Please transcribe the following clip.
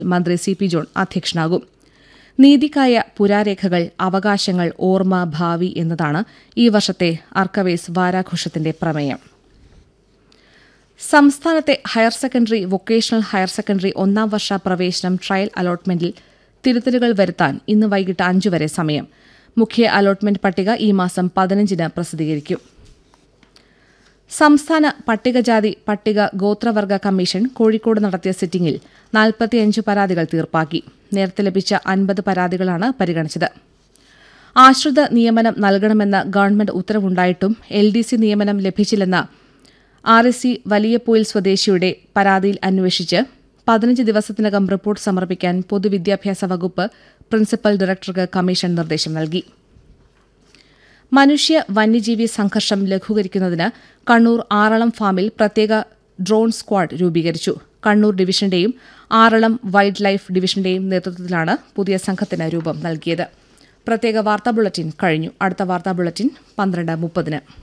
മന്ത്രി C P John അധ്യക്ഷനാകും നീതിക്കായ പുരാരേഖകൾ അവകാശങ്ങൾ ഓർമ്മ ഭാവി എന്നതാണ് ഈ വർഷത്തെ അർക്കവേസ് വാരാഘോഷത്തിന്റെ പ്രമേയം സംസ്ഥാനത്തെ higher secondary vocational higher secondary ഒന്നാം വർഷ പ്രവേശനം ട്രയൽ അലോട്ട്മെന്റിൽ തിരുത്തലുകൾ വരുത്താൻ ഇന്ന് വൈകിട്ട് അഞ്ചു വരെ സമയം മുഖ്യ അലോട്ട്മെന്റ് പട്ടിക ഈ മാസം പതിനഞ്ചിന് പ്രസിദ്ധീകരിക്കും സംസ്ഥാന പട്ടികജാതി പട്ടിക ഗോത്രവർഗ കമ്മീഷൻ കോഴിക്കോട് നടത്തിയ സിറ്റിംഗിൽ നാൽപ്പത്തിയഞ്ച് പരാതികൾ തീർപ്പാക്കി നേരത്തെ ലഭിച്ച അൻപത് പരാതികളാണ് പരിഗണിച്ചത് ആശ്രിത നിയമനം നൽകണമെന്ന ഗവൺമെന്റ് ഉത്തരവുണ്ടായിട്ടും എൽ ഡി സി നിയമനം ലഭിച്ചില്ലെന്ന ആർ എസ് സി വലിയപ്പോയിൽ സ്വദേശിയുടെ പരാതിയിൽ അന്വേഷിച്ച് പതിനഞ്ച് ദിവസത്തിനകം റിപ്പോർട്ട് സമർപ്പിക്കാൻ പൊതുവിദ്യാഭ്യാസ വകുപ്പ് പ്രിൻസിപ്പൽ ഡയറക്ടർക്ക് കമ്മീഷൻ നിർദ്ദേശം നൽകി മനുഷ്യ വന്യജീവി സംഘർഷം ലഘൂകരിക്കുന്നതിന് കണ്ണൂർ ആറളം ഫാമിൽ പ്രത്യേക ഡ്രോൺ സ്ക്വാഡ് രൂപീകരിച്ചു കണ്ണൂർ ഡിവിഷന്റെയും ആറളം വൈൽഡ് ലൈഫ് ഡിവിഷന്റെയും നേതൃത്വത്തിലാണ് പുതിയ സംഘത്തിന് രൂപം നൽകിയത് പ്രത്യേക വാർത്താ ബുള്ളറ്റിൻ കഴിഞ്ഞു അടുത്ത വാർത്താ ബുള്ളറ്റിൻ പന്ത്രണ്ട് മുപ്പതിന്